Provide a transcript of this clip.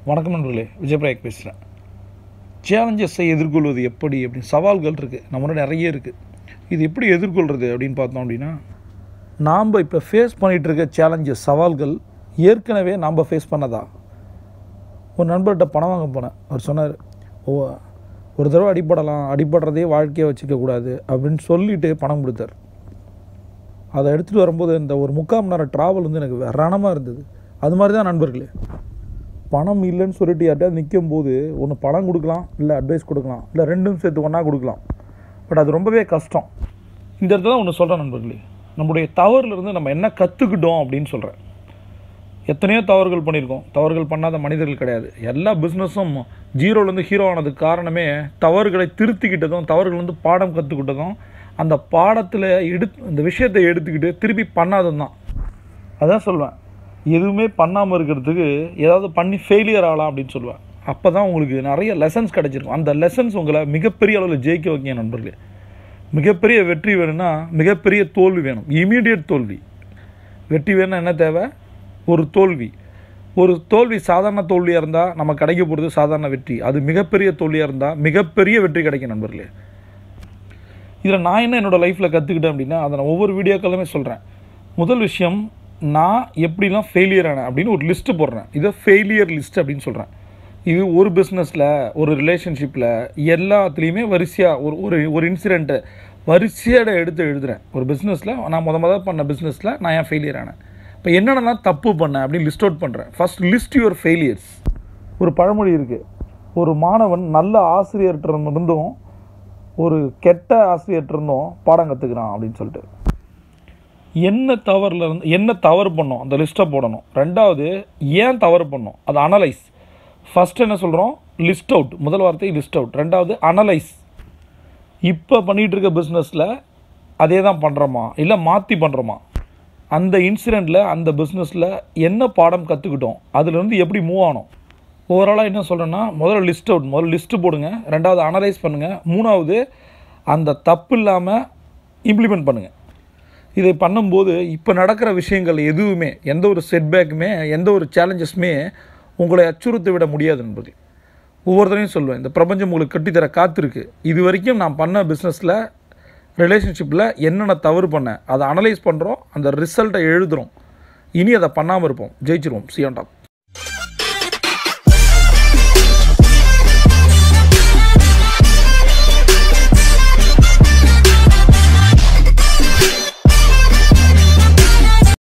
வணக்கம் நண்பர்களே விஜயபிரயாக் பேசுகிறேன் சேலஞ்சஸை எதிர்கொள்வது எப்படி அப்படின்னு சவால்கள் இருக்குது நம்மளோட நிறைய இருக்குது இது எப்படி எதிர்கொள்கிறது அப்படின்னு பார்த்தோம் அப்படின்னா நாம் இப்போ ஃபேஸ் பண்ணிகிட்டு இருக்க சேலஞ்சஸ் சவால்கள் ஏற்கனவே நாம் ஃபேஸ் பண்ணதா ஒரு நண்பர்கிட்ட பணம் வாங்க போனேன் அவர் சொன்னார் ஓ ஒரு தடவை அடிபடலாம் அடிபடுறதே வாழ்க்கையை வச்சுக்க கூடாது அப்படின்னு சொல்லிட்டு பணம் கொடுத்தார் அதை எடுத்துகிட்டு வரும்போது இந்த ஒரு முக்கால் மணி நேரம் ட்ராவல் வந்து எனக்கு ரணமாக இருந்தது அது மாதிரி தான் நண்பர்களே பணம் இல்லைன்னு சொல்லிட்டு யார்கிட்டயாவது நிற்கும் போது ஒன்று பணம் கொடுக்கலாம் இல்லை அட்வைஸ் கொடுக்கலாம் இல்லை ரெண்டும் சேர்த்து ஒன்றா கொடுக்கலாம் பட் அது ரொம்பவே கஷ்டம் இந்த இடத்துல ஒன்று சொல்கிறேன் நண்பர்களே நம்முடைய தவறுலேருந்து நம்ம என்ன கற்றுக்கிட்டோம் அப்படின்னு சொல்கிறேன் எத்தனையோ தவறுகள் பண்ணியிருக்கோம் தவறுகள் பண்ணாத மனிதர்கள் கிடையாது எல்லா பிஸ்னஸும் ஜீரோலேருந்து ஹீரோ ஆனதுக்கு காரணமே தவறுகளை திருத்திக்கிட்டதும் தவறுகள் வந்து பாடம் கற்றுக்கிட்டதும் அந்த பாடத்தில் எடுத்து இந்த விஷயத்தை எடுத்துக்கிட்டு திருப்பி பண்ணாததும் தான் அதான் சொல்லுவேன் எதுவுமே பண்ணாமல் இருக்கிறதுக்கு ஏதாவது பண்ணி ஃபெயிலியர் ஆகலாம் அப்படின்னு சொல்லுவேன் அப்போ தான் உங்களுக்கு நிறைய லெசன்ஸ் கிடச்சிருக்கும் அந்த லெசன்ஸ் உங்களை மிகப்பெரிய அளவில் ஜெயிக்க வைக்க நண்பர்களே மிகப்பெரிய வெற்றி வேணும்னா மிகப்பெரிய தோல்வி வேணும் இமீடியட் தோல்வி வெற்றி வேணும்னா என்ன தேவை ஒரு தோல்வி ஒரு தோல்வி சாதாரண தோல்வியாக இருந்தால் நம்ம கிடைக்க போகிறது சாதாரண வெற்றி அது மிகப்பெரிய தோல்வியாக இருந்தால் மிகப்பெரிய வெற்றி கிடைக்கும் நண்பர்களே இதில் நான் என்ன என்னோடய லைஃப்பில் கற்றுக்கிட்டேன் அப்படின்னா அதை நான் ஒவ்வொரு வீடியோக்களுமே சொல்கிறேன் முதல் விஷயம் நான் எப்படிலாம் ஃபெயிலியர் ஆனேன் அப்படின்னு ஒரு லிஸ்ட்டு போடுறேன் இதை ஃபெயிலியர் லிஸ்ட் அப்படின்னு சொல்கிறேன் இது ஒரு பிஸ்னஸில் ஒரு ரிலேஷன்ஷிப்பில் எல்லாத்துலேயுமே வரிசையாக ஒரு ஒரு ஒரு இன்சிடெண்ட்டை வரிசையோட எடுத்து எழுதுகிறேன் ஒரு பிஸ்னஸில் நான் முத முத பண்ண பிஸ்னஸில் நான் ஏன் ஃபெயிலியர் ஆனேன் இப்போ என்னென்னலாம் தப்பு பண்ணேன் அப்படின்னு லிஸ்ட் அவுட் பண்ணுறேன் ஃபஸ்ட் லிஸ்ட் யுவர் ஃபெயிலியர்ஸ் ஒரு பழமொழி இருக்குது ஒரு மாணவன் நல்ல ஆசிரியர்கிட்ட இருந்தும் ஒரு கெட்ட ஆசிரியர்கிட்ட இருந்தும் பாடம் கற்றுக்கிறான் அப்படின்னு சொல்லிட்டு என்ன தவறில் இருந்து என்ன தவறு பண்ணோம் அந்த லிஸ்ட்டை போடணும் ரெண்டாவது ஏன் தவறு பண்ணோம் அதை அனலைஸ் ஃபஸ்ட் என்ன சொல்கிறோம் லிஸ்ட் அவுட் முதல் வார்த்தை லிஸ்ட் அவுட் ரெண்டாவது அனலைஸ் இப்போ பண்ணிகிட்டு இருக்க பிஸ்னஸில் அதே தான் பண்ணுறோமா இல்லை மாற்றி பண்ணுறோமா அந்த இன்சிடெண்ட்டில் அந்த பிஸ்னஸில் என்ன பாடம் கற்றுக்கிட்டோம் அதுலேருந்து எப்படி மூவ் ஆனோம் ஓவராலாக என்ன சொல்கிறேன்னா முதல்ல லிஸ்ட் அவுட் முதல்ல லிஸ்ட்டு போடுங்க ரெண்டாவது அனலைஸ் பண்ணுங்கள் மூணாவது அந்த தப்பு இல்லாமல் இம்ப்ளிமெண்ட் பண்ணுங்கள் இதை பண்ணும்போது இப்போ நடக்கிற விஷயங்கள் எதுவுமே எந்த ஒரு செட்பேக்குமே எந்த ஒரு சேலஞ்சஸுமே உங்களை அச்சுறுத்த விட முடியாது நண்பர்கள் ஒவ்வொருத்தரையும் சொல்லுவேன் இந்த பிரபஞ்சம் உங்களுக்கு கட்டித்தர காத்திருக்கு இது வரைக்கும் நான் பண்ண பிஸ்னஸில் ரிலேஷன்ஷிப்பில் என்னென்ன தவறு பண்ணேன் அதை அனலைஸ் பண்ணுறோம் அந்த ரிசல்ட்டை எழுதுகிறோம் இனி அதை பண்ணாமல் இருப்போம் ஜெயிச்சிருவோம் சியான் டாப்